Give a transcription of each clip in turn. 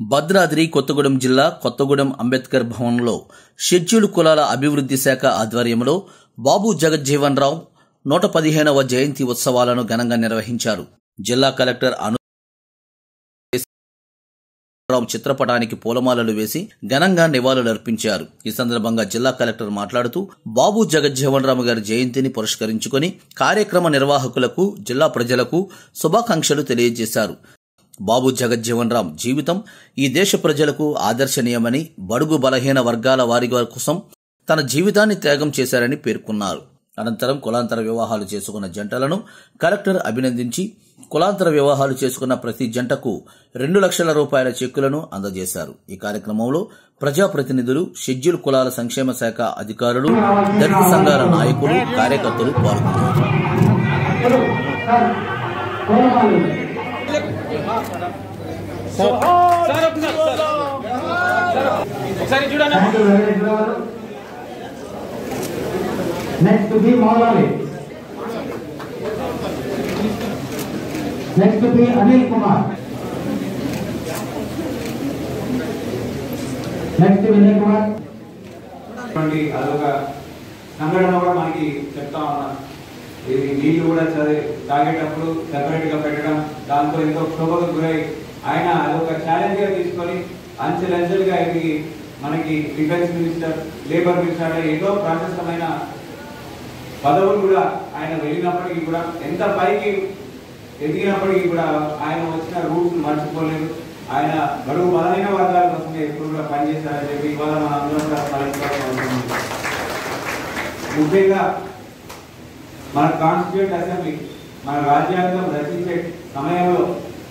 భద్రాద్రి కొత్తగూడెం జిల్లా కొత్తగూడెం అంబేద్కర్ భవన్లో షెడ్యూల్ కులాల అభివృద్ధి శాఖ ఆధ్వర్యంలో బాబు జగజ్జీవన్ రావు నూట పదిహేనవ జయంతి ఉత్సవాలను ఘనంగా నిర్వహించారు జిల్లా కలెక్టర్ అను రావు చిత్రపటానికి పూలమాలలు వేసి ఘనంగా నివాళులర్పించారు ఈ సందర్భంగా జిల్లా కలెక్టర్ మాట్లాడుతూ బాబు జగజ్జీవన్ రామ్ గారి జయంతిని పురస్కరించుకొని కార్యక్రమ నిర్వాహకులకు జిల్లా ప్రజలకు శుభాకాంక్షలు తెలియజేశారు బాబు జగజ్జీవన్ రామ్ జీవితం ఈ దేశ ప్రజలకు ఆదర్శనీయమని బడుగు బలహీన వర్గాల వారి కోసం తన జీవితాన్ని త్యాగం చేశారని పేర్కొన్నారు అనంతరం కులాంతర వివాహాలు చేసుకున్న జంటలను కలెక్టర్ అభినందించి కులాంతర వివాహాలు చేసుకున్న ప్రతి జంటకు రెండు లక్షల రూపాయల చెక్కులను అందజేశారు ఈ కార్యక్రమంలో ప్రజాప్రతినిధులు షెడ్యూల్ కులాల సంక్షేమ శాఖ అధికారులు దళిత సంఘాల నాయకులు కార్యకర్తలు పాల్గొన్నారు సార్ ఒకసారి సార్ ఒకసారి చూడండి next B Moulali next B Anil Kumar next Vinay Kumar అటువంటి అదొక సంఘటన కూడా మనకి చెప్తా ఉన్నారు ఇది నీళ్లు కూడా చదివి తాగేటప్పుడు సెపరేట్ గా పెట్టడం దాంతో ఎంతో క్షోభకు గురై ఆయన అదొక ఛాలెంజ్ గా తీసుకొని అంచెలంచెలుగా ఎదిగి మనకి డిఫెన్స్ మినిస్టర్ లేబర్ మినిస్టర్ అనే ఎన్నో ప్రాశస్తమైన పదవులు కూడా ఆయన వెళ్ళినప్పటికీ కూడా ఎంత పైకి ఎదిగినప్పటికీ కూడా ఆయన వచ్చిన రూట్స్ మర్చిపోలేదు ఆయన బడుగు బలమైన వర్గాల కోసమే ఎప్పుడు కూడా పనిచేశారని చెప్పి ఇవాళ మన అందరం కూడా స్మరించుకోవాల్సి ఉంటుంది. ముఖ్యంగా మన కాన్స్టిట్యూట్ అసెంబ్లీ మన రాజ్యాంగం రచించే సమయంలో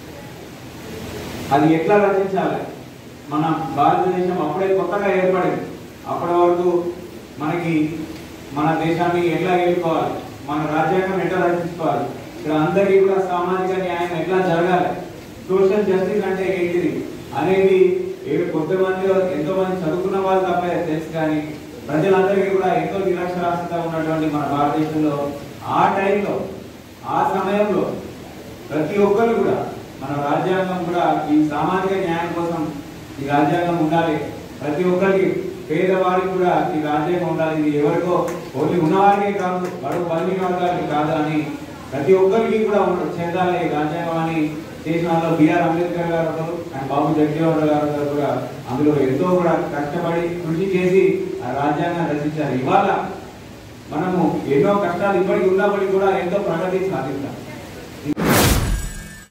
అది ఎట్లా రచించాలి మన భారతదేశం అప్పుడే కొత్తగా ఏర్పడింది అప్పటి వరకు మనకి మన దేశాన్ని ఎట్లా ఎదుర్కోవాలి మన రాజ్యాంగం ఎట్లా రచించుకోవాలి ఇక్కడ అందరికీ కూడా సామాజిక న్యాయం ఎట్లా జరగాలి సోషల్ జస్టిస్ అంటే ఏంటిది అనేది ఏ కొంతమంది ఎంతో మంది చదువుకున్న వాళ్ళు తప్ప తెలుసు కానీ ప్రజలందరికీ కూడా ఎంతో నిరక్షరాస్యత ఉన్నటువంటి మన భారతదేశంలో ఆ టైంలో ఆ సమయంలో ప్రతి ఒక్కరు కూడా మన రాజ్యాంగం కూడా ఈ సామాజిక న్యాయం కోసం ఈ రాజ్యాంగం ఉండాలి ప్రతి ఒక్కరికి పేదవారికి కూడా ఈ రాజ్యాంగం ఉండాలి ఇది ఎవరికో ఓన్లీ ఉన్నవారికే కాదు బడుగు బలహీన వర్గాలకి కాదు అని ప్రతి ఒక్కరికి కూడా ఉన్న- చెందాలి ఈ రాజ్యాంగం అని చేసిన వాళ్ళు బిఆర్ అంబేద్కర్ గారు ఒకరు అండ్ బాబు జగజీవన్ గారు ఒకరు కూడా అందులో ఎంతో కూడా కష్టపడి కృషి చేసి ఆ రాజ్యాంగాన్ని రచించారు ఇవాళ మనము ఎన్నో కష్టాలు ఇప్పటికి ఉన్నప్పటికీ కూడా ఎంతో ప్రగతి సాధిస్తాం